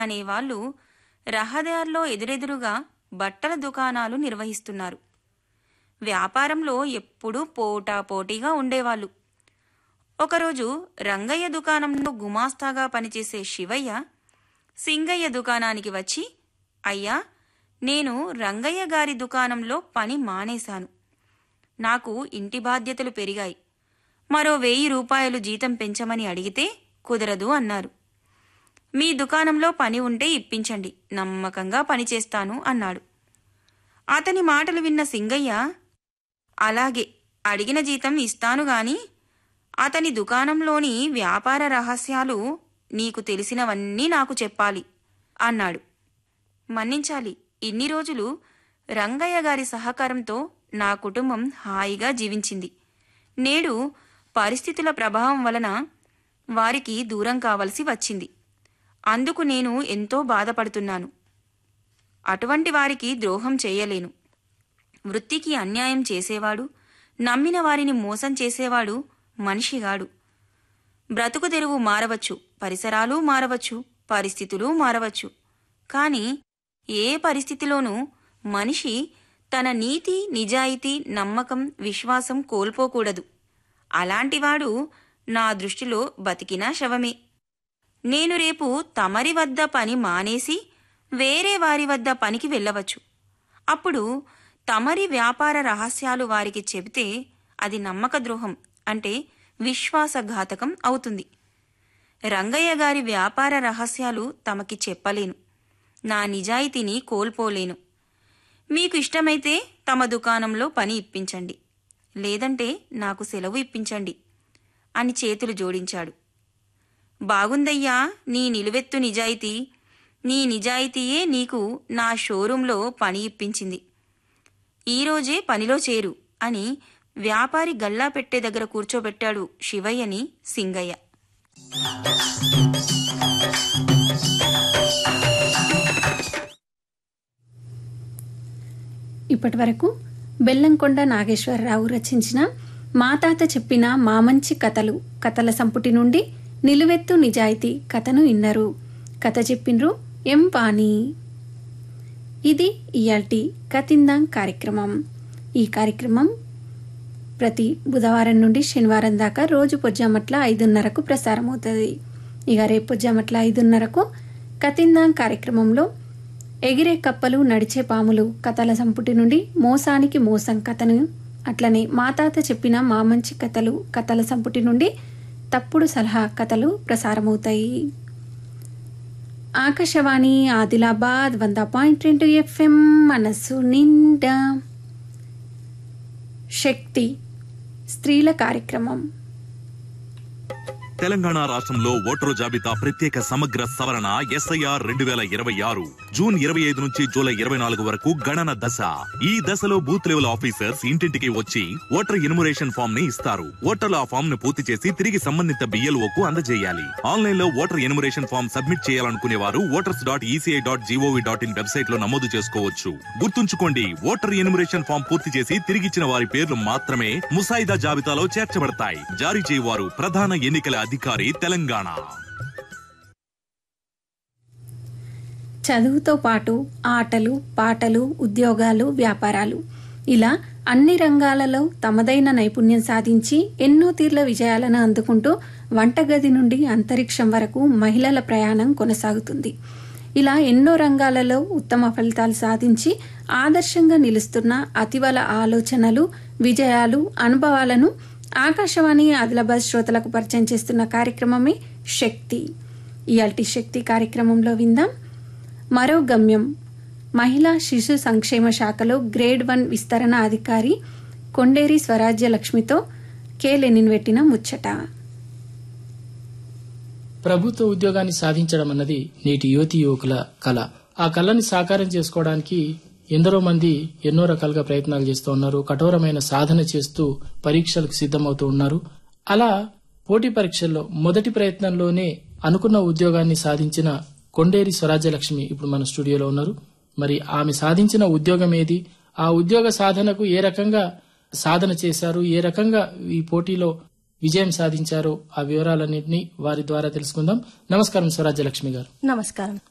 అనేవాళ్లు రహదారిలో ఎదురెదురుగా బట్టల దుకాణాలు నిర్వహిస్తున్నారు వ్యాపారంలో ఎప్పుడూ పోటాపోటీగా ఉండేవాళ్ళు ఒకరోజు రంగయ్య దుకాణంలో గుమాస్తాగా పనిచేసే శివయ్య సింగయ్య దుకాణానికి వచ్చి అయ్యా నేను రంగయ్య గారి దుకాణంలో పని మానేశాను నాకు ఇంటి బాధ్యతలు పెరిగాయి మరో వెయ్యి రూపాయలు జీతం పెంచమని అడిగితే కుదరదు అన్నారు మీ దుకాణంలో పని ఉంటే ఇప్పించండి నమ్మకంగా పనిచేస్తాను అన్నాడు అతని మాటలు విన్న సింగయ్య అలాగే అడిగిన జీతం ఇస్తాను గాని అతని దుకాణంలోని వ్యాపార రహస్యాలు నీకు తెలిసినవన్నీ నాకు చెప్పాలి అన్నాడు మన్నించాలి ఇన్ని రోజులు రంగయ్య గారి సహకారంతో నా కుటుంబం హాయిగా జీవించింది నేడు పరిస్థితుల ప్రభావం వలన వారికి దూరం కావలసి వచ్చింది అందుకు నేను ఎంతో బాధపడుతున్నాను అటువంటి వారికి ద్రోహం చేయలేను వృత్తికి అన్యాయం చేసేవాడు నమ్మిన వారిని మోసం చేసేవాడు మనిషిగాడు బ్రతుకు తెరువు మారవచ్చు పరిసరాలు మారవచ్చు పరిస్థితులు మారవచ్చు కాని ఏ పరిస్థితిలోనూ మనిషి తన నీతి నిజాయితీ నమ్మకం విశ్వాసం కోల్పోకూడదు అలాంటివాడు నా దృష్టిలో బతికినా శవమే నేను రేపు తమరి వద్ద పని మానేసి వేరే వారి వద్ద పనికి వెళ్ళవచ్చు అప్పుడు తమరి వ్యాపార రహస్యాలు వారికి చెబితే అది నమ్మక ద్రోహం అంటే విశ్వాసఘాతకం అవుతుంది రంగయ్య గారి వ్యాపార రహస్యాలు తమకి చెప్పలేను నా నిజాయితీని కోల్పోలేను మీకు ఇష్టమైతే తమ దుకాణంలో పని ఇప్పించండి లేదంటే నాకు సెలవు ఇప్పించండి అని చేతులు జోడించాడు బాగుందయ్యా నీ నిలువెత్తు నిజాయితీ నీ నిజాయితీయే నీకు నా షోరూంలో పని ఇప్పించింది ఈరోజే పనిలో చేరు అని వ్యాపారి గల్లా పెట్టే దగ్గర కూర్చోబెట్టాడు శివయ్యని సింగయ్య ఇప్పటి వరకు బెల్లంకొండ నాగేశ్వరరావు రచించిన మా తాత చెప్పిన మా మంచి కథలు కథల సంపుటి నుండి నిలువెత్తు నిజాయితీ కథను విన్నారు కథ చెప్పిండ్రు ఎం వాణి ఇది ఇయాల్టి కతిందాం కార్యక్రమం ఈ కార్యక్రమం ప్రతి బుధవారం నుండి శనివారం దాకా రోజు పొజ్జామట్ల ఐదున్నరకు ప్రసారమవుతుంది ఇక రేపు పొజ్జామట్ల ఐదున్నరకు కతిందాం కార్యక్రమంలో ఎగిరే కప్పలు నడిచే పాములు కథల సంపుటి నుండి మోసానికి మోసం కథను అట్లనే మా తాత చెప్పిన మా మంచి కథలు కథల సంపుటి నుండి తప్పుడు సలహా కథలు ప్రసారమవుతాయి ఆకాశవాణి ఆదిలాబాద్ వంద పాయింట్ రెండు ఎఫ్ఎం మనస్సు నిండా శక్తి స్త్రీల కార్యక్రమం తెలంగాణ రాష్ట్రంలో ఓటరు జాబితా ప్రత్యేక సమగ్ర సవరణ ఎస్ఐఆర్ రెండు వేల ఇరవై ఆరు జూన్ ఇరవై ఐదు నుంచి జూలై ఇరవై నాలుగు వరకు గణన దశ ఈ దశలో బూత్ లెవెల్ ఆఫీసర్స్ ఇంటింటికి వచ్చి ఓటర్ ఇనుమరేషన్ ఫామ్ ని ఇస్తారు ఓటర్లు ఆ ఫామ్ ను పూర్తి చేసి తిరిగి సంబంధిత బిఎల్ఓ కు అందజేయాలి ఆన్లైన్ లో ఓటర్ ఎనుమరేషన్ ఫామ్ సబ్మిట్ చేయాలనుకునే వారు voters dot ECI dot GOV dot in website లో నమోదు చేసుకోవచ్చు గుర్తుంచుకోండి ఓటర్ ఎనుమరేషన్ ఫామ్ పూర్తి చేసి తిరిగిచ్చిన వారి పేర్లు మాత్రమే ముసాయిదా జాబితాలో చేర్చబడతాయి జారీ చేయవారు ప్రధాన ఎన్నికల అధికారి తెలంగాణ చదువుతో పాటు ఆటలు పాటలు ఉద్యోగాలు వ్యాపారాలు ఇలా అన్ని రంగాలలో తమదైన నైపుణ్యం సాధించి ఎన్నో తీర్ల విజయాలను అందుకుంటూ వంటగది నుండి అంతరిక్షం వరకు మహిళల ప్రయాణం కొనసాగుతుంది ఇలా ఎన్నో రంగాలలో ఉత్తమ ఫలితాలు సాధించి ఆదర్శంగా నిలుస్తున్న అతివల ఆలోచనలు విజయాలు అనుభవాలను ఆకాశవాణి ఆదిలాబాద్ శ్రోతలకు పరిచయం చేస్తున్న కార్యక్రమమే శక్తి ఇయాల్టి శక్తి కార్యక్రమంలో విందాం మరో గమ్యం మహిళా శిశు సంక్షేమ శాఖలో గ్రేడ్ వన్ విస్తరణ అధికారి కొండేరి స్వరాజ్య లక్ష్మితో కె లెనిన్ పెట్టిన ముచ్చట ప్రభుత్వ ఉద్యోగాన్ని సాధించడం అన్నది నేటి యువతి యువకుల కళ ఆ కళని సాకారం చేసుకోవడానికి ఎందరో మంది ఎన్నో రకాలుగా ప్రయత్నాలు చేస్తూ ఉన్నారు కఠోరమైన సాధన చేస్తూ పరీక్షలకు సిద్ధమవుతూ ఉన్నారు అలా పోటీ పరీక్షల్లో మొదటి ప్రయత్నంలోనే అనుకున్న ఉద్యోగాన్ని సాధించిన కొండేరి స్వరాజ్యలక్ష్మి ఇప్పుడు మన స్టూడియోలో ఉన్నారు మరి ఆమె సాధించిన ఉద్యోగం ఏది ఆ ఉద్యోగ సాధనకు ఏ రకంగా సాధన చేశారు ఏ రకంగా ఈ పోటీలో విజయం సాధించారో ఆ వివరాలన్నింటినీ వారి ద్వారా తెలుసుకుందాం నమస్కారం స్వరాజ్యలక్ష్మి గారు నమస్కారం